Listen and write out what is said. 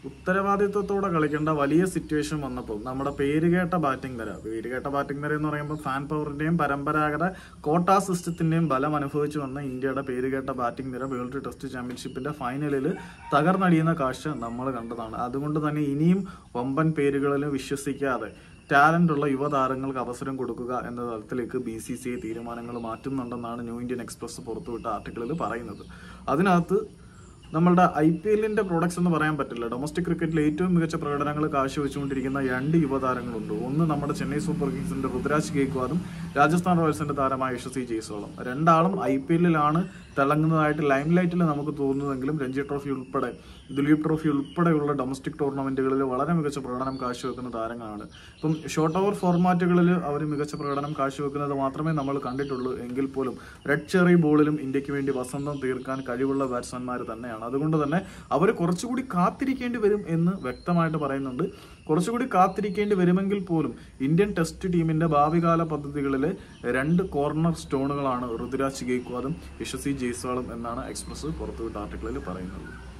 ഉത്തരവാദിത്വത്തോടെ കളിക്കേണ്ട വലിയ സിറ്റുവേഷൻ വന്നപ്പോൾ നമ്മുടെ പേരുകേട്ട ബാറ്റിംഗ് നിര പേരുകേട്ട ബാറ്റിംഗ് നിര എന്ന് പറയുമ്പോൾ ഫാൻ പവറിന്റെയും പരമ്പരാഗത കോട്ടാ സിസ്റ്റത്തിന്റെയും ബലം അനുഭവിച്ചു വന്ന ഇന്ത്യയുടെ പേരുകേട്ട ബാറ്റിംഗ് നിര വേൾഡ് ടെസ്റ്റ് ചാമ്പ്യൻഷിപ്പിന്റെ ഫൈനലിൽ തകർന്നടിയുന്ന കാഴ്ച നമ്മൾ കണ്ടതാണ് അതുകൊണ്ട് തന്നെ ഇനിയും വമ്പൻ പേരുകളിൽ വിശ്വസിക്കാതെ ടാലന്റ് ഉള്ള യുവതാരങ്ങൾക്ക് അവസരം കൊടുക്കുക എന്ന തലത്തിലേക്ക് ബി സി സി ഐ തീരുമാനങ്ങൾ മാറ്റുന്നുണ്ടെന്നാണ് ന്യൂ ഇന്ത്യൻ എക്സ്പ്രസ് പുറത്തുവിട്ട ആർട്ടിക്കിളിൽ പറയുന്നത് അതിനകത്ത് നമ്മളുടെ ഐ പി എല്ലിന്റെ പ്രൊഡക്ട്സ് എന്ന് പറയാൻ പറ്റില്ല ഡൊമസ്റ്റിക് ക്രിക്കറ്റിൽ ഏറ്റവും മികച്ച പ്രകടനങ്ങൾ കാഴ്ചവെച്ചുകൊണ്ടിരിക്കുന്ന രണ്ട് യുവതാരങ്ങളുണ്ട് ഒന്ന് നമ്മുടെ ചെന്നൈ സൂപ്പർ കിങ്സിന്റെ രുദ്രാജ് ഗേക്വാദും രാജസ്ഥാൻ റോയൽസിന്റെ താരമായ യശസ്വി ജയ്സ്വാളും രണ്ടാളും ഐ പി എല്ലിലാണ് തിളങ്ങുന്നതായിട്ട് ലൈം ലൈറ്റിൽ നമുക്ക് തോന്നുന്നതെങ്കിലും രഞ്ജി ട്രോഫി ഉൾപ്പെടെ ദിലീപ് ട്രോഫി ഉൾപ്പെടെയുള്ള ഡൊമസ്റ്റിക് ടൂർണമെന്റുകളിൽ വളരെ മികച്ച പ്രകടനം കാഴ്ചവെക്കുന്ന താരങ്ങളാണ് ഇപ്പം ഷോർട്ട് ഓവർ ഫോർമാറ്റുകളിൽ അവർ മികച്ച പ്രകടനം കാഴ്ചവെക്കുന്നത് മാത്രമേ നമ്മൾ കണ്ടിട്ടുള്ളൂ എങ്കിൽ പോലും റെഡ് ചെറി ബോളിലും ഇന്ത്യക്ക് വേണ്ടി വസന്തം തീർക്കാൻ കഴിവുള്ള ബാറ്റ്സ്മാൻമാർ തന്നെയാണ് അതുകൊണ്ട് തന്നെ അവർ കുറച്ചുകൂടി കാത്തിരിക്കേണ്ടി വരും എന്ന് വ്യക്തമായിട്ട് പറയുന്നുണ്ട് കുറച്ചുകൂടി കാത്തിരിക്കേണ്ടി വരുമെങ്കിൽ പോലും ഇന്ത്യൻ ടെസ്റ്റ് ടീമിന്റെ ഭാവികാല പദ്ധതികളിലെ രണ്ട് കോർണർ സ്റ്റോണുകളാണ് ഋതുരാജ് ഗേക്വാദും യശസ്വി ജയ്സ്വാളും എന്നാണ് എക്സ്പ്രസ് പുറത്തുവിട്ട ആർട്ടിക്കിളിൽ പറയുന്നത്